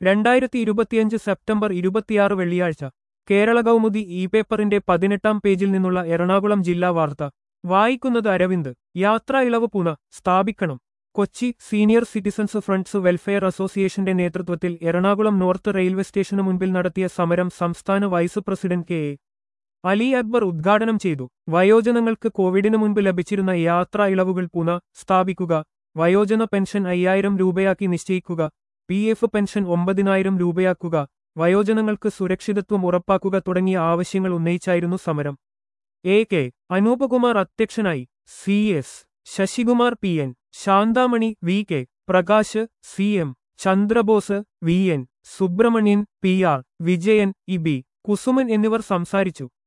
രണ്ടായിരത്തി ഇരുപത്തിയഞ്ച് സെപ്റ്റംബർ ഇരുപത്തിയാറ് വെള്ളിയാഴ്ച കേരള കൗമുദി ഇ പേപ്പറിന്റെ പതിനെട്ടാം പേജിൽ നിന്നുള്ള എറണാകുളം ജില്ലാ വാർത്ത വായിക്കുന്നത് അരവിന്ദ് യാത്രാ ഇളവ് പുന സ്ഥാപിക്കണം Kochi senior citizens friends welfare അസോസിയേഷന്റെ നേതൃത്വത്തിൽ എറണാകുളം നോർത്ത് റെയിൽവേ സ്റ്റേഷന് മുൻപിൽ നടത്തിയ സമരം സംസ്ഥാന vice president K A Ali Akbar ഉദ്ഘാടനം ചെയ്തു വയോജനങ്ങൾക്ക് കോവിഡിന് മുൻപ് ലഭിച്ചിരുന്ന യാത്രാ ഇളവുകൾ പുന സ്ഥാപിക്കുക വയോജന പെൻഷൻ അയ്യായിരം രൂപയാക്കി നിശ്ചയിക്കുക പി എഫ് പെൻഷൻ ഒമ്പതിനായിരം രൂപയാക്കുക വയോജനങ്ങൾക്ക് സുരക്ഷിതത്വം ഉറപ്പാക്കുക തുടങ്ങിയ ആവശ്യങ്ങൾ ഉന്നയിച്ചായിരുന്നു സമരം എ കെ അനൂപകുമാർ അധ്യക്ഷനായി C S Sasikumar P N Shanthamani V K Prakash C M Chandrabose V N Subrahmanyan P R Vijayan E B Kusuman എന്നിവർ സംസാരിച്ചു